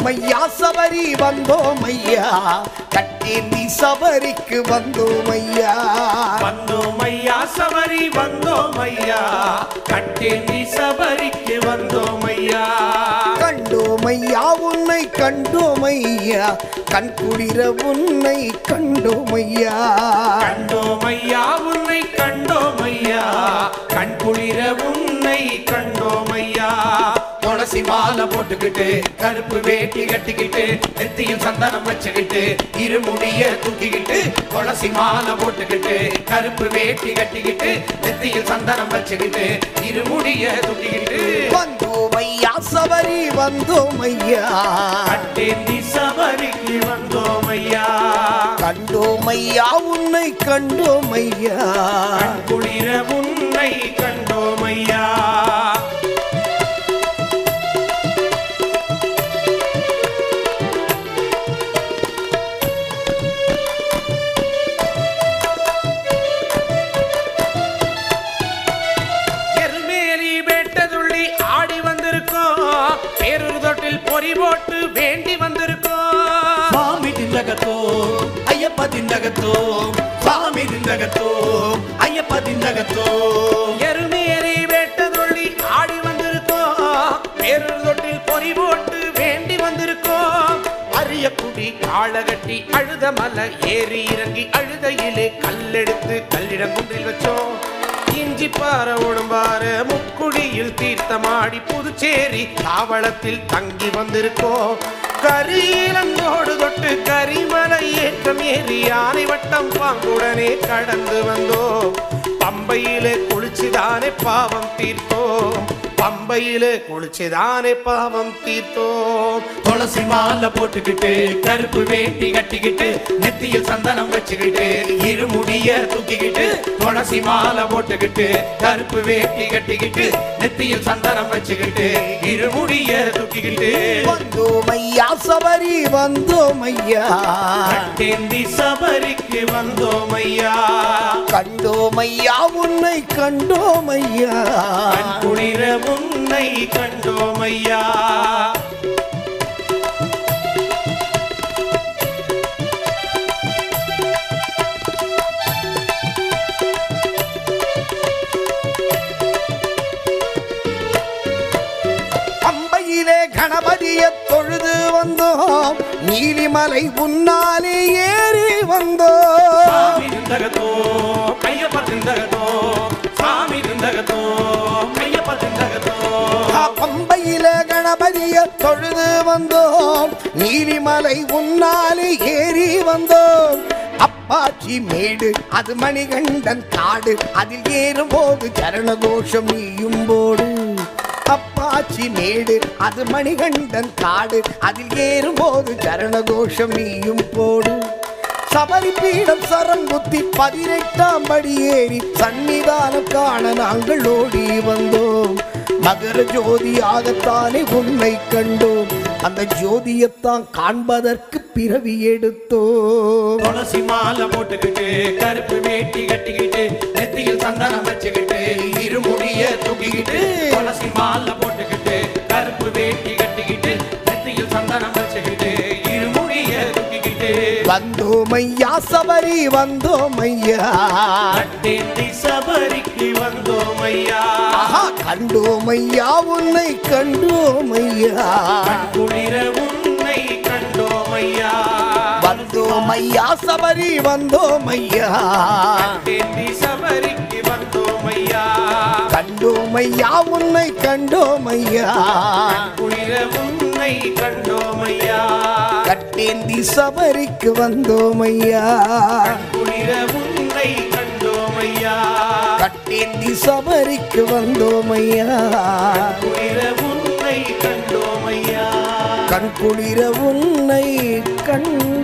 ஐயா சபரி வந்தோம் ஐயா கட்டேந்தி சபரிக்கு வந்தோம் ஐயா வந்தோம் ஐயா சபரி வந்தோம் ஐயா கட்டேந்தி சபரிக்கு வந்தோம் ஐயா கண்டோம் ஐயா உன்னை கண்டோம் ஐயா கண் குளிர உன்னை கண்டோம் ஐயா கண்டோம் ஐயா உன்னை கண்டோம் ஐயா கண் குளிர உன்னை கண்டோம் ஐயா துளசி மாலை போட்டுக்கிட்டு கருப்பு வேட்டி கட்டிக்கிட்டு நெத்தியில் சந்தனம் வச்சுக்கிட்டு இருமுடிய தூக்கிக்கிட்டு துளசி மாலை போட்டுக்கிட்டு கருப்பு வேட்டி கட்டிக்கிட்டு நெத்தியில் சந்தனம் வச்சுக்கிட்டு இருமுடிய தூக்கிக்கிட்டு வந்தோம் ஐயா சபரி வந்தோம் ஐயா கட்டேந்தி சபரிக்கு வந்தோம் ஐயா கண்டோம் ஐயா உன்னை கண்டோம் ஐயா கண் குளிர உன்னை கண்டோம் ஐயா எருமேலி வேட்டதுள்ளி ஆடி வந்திருக்கோம் பேரூர் தொட்டில் பொறி போட்டு வேண்டி வந்திருக்கோம் சுவாமி திண்டகத்தோ ஐயப்ப திண்டகத்தோ சுவாமி திண்டகத்தோ ஐயப்ப திண்டகத்தோ எருமேலி வேட்டதுள்ளி ஆடி வந்திருக்கோம் பேரூர் தொட்டில் பொறி போட்டு வேண்டி வந்திருக்கோம் அரியக்குடி காளகட்டி அழுத மலை ஏறி இறங்கி அழுதையிலே கல்லெடுத்து கல்லிடங்குன்றில் வச்சோம் இஞ்சி பாற உடம்பார முக்குடியில் தீர்த்தமாடி புதுச்சேரி தாவளத்தில் தங்கி வந்திருக்கோம் கரியலங்கோடு தொட்டு கரிமலை ஏற்றம் ஏறி யானை வட்டம் பாங்குடனே கடந்து வந்தோம் பம்பையிலே குளிச்சுதானே பாவம் தீர்த்தோம் பம்பையிலே குளிச்சுதானே பாவம் தீர்த்தோம் துளசி மாலை போட்டுக்கிட்டு கருப்பு வேட்டி கட்டிக்கிட்டு நெத்தியில் சந்தனம் வச்சுக்கிட்டு இருமுடிய தூக்கிக்கிட்டு துளசி மாலை போட்டுக்கிட்டு கருப்பு வேட்டி கட்டிக்கிட்டு நெத்தியில் சந்தனம் வச்சுக்கிட்டு இருமுடிய தூக்கிக்கிட்டு வந்தோம் ஐயா சபரி வந்தோம் ஐயா கட்டேந்தி சபரிக்கு வந்தோம் ஐயா கண்டோம் ஐயா உன்னை கண்டோம் ஐயா கண் குளிர உன்னை கண்டோம் ஐயா பம்பையிலே கணபதிய தொழுது வந்தோம் நீலிமலை உன்னாலே ஏறி வந்தோம் சாமி திந்தகத்தோ ஐயப்ப திந்தகத்தோ சாமி திந்தகத்தோ ஐயப்ப திந்தகத்தோ ஆ, பம்பையில கணபதிய தொழுது வந்தோம் நீலிமலை உன்னாலே ஏறி வந்தோம் அப்பாச்சி மேடு அது மணிகண்டன் காடு அதில் ஏறும்போது சரண கோஷம் நீயும் போடு அப்பாச்சி மேடு அது மணிகண்டன் காடு அதில் ஏறும்போது சரண கோஷம் நீயும் போடு சபரி பீடம் சரங்குத்தி பதினெட்டாம் படி ஏறி சன்னிதானம் காண நாங்கள் ஓடி வந்தோம் மகர ஜோதியாகத்தானே உன்னை கண்டோம் அந்த ஜோதியத்தான் காண்பதற்கு பிறவி எடுத்தோம் துளசி மாலை போட்டுக்கிட்டு கருப்பு வேட்டி கட்டிக்கிட்டு நெத்தியில் சந்தனம் வச்சுக்கிட்டு இருமுடிய தூக்கிக்கிட்டு துளசி மாலை போட்டுக்கிட்டு கருப்பு வேட்டி கட்டிக்கிட்டு நெத்தியில் சந்தனம் வச்சுக்கிட்டு இருமுடிய தூக்கிக்கிட்டு வந்தோம் ஐயா சபரி வந்தோம் ஐயா கட்டேந்தி சபரிக்கு வந்தோம் ஐயா ஆஹா கண்டோம் ஐயா உன்னை கண்டோம் ஐயா கண் குளிர உன்னை கண்டோம் ஐயா வந்தோம் ஐயா சபரி வந்தோம் ஐயா கட்டேந்தி சபரிக்கு வந்தோம் ஐயா கண்டோம் ஐயா உன்னை கண்டோம் ஐயா கண் குளிர உன்னை கண்டோம் ஐயா கட்டேந்தி சபரிக்கு வந்தோம் ஐயா குளிர உன்னை கண்டோம் ஐயா கட்டேந்தி சபரிக்கு வந்தோம் ஐயா குளிர உன்னை கண்டோம் ஐயா கண் குளிர உன்னை கண்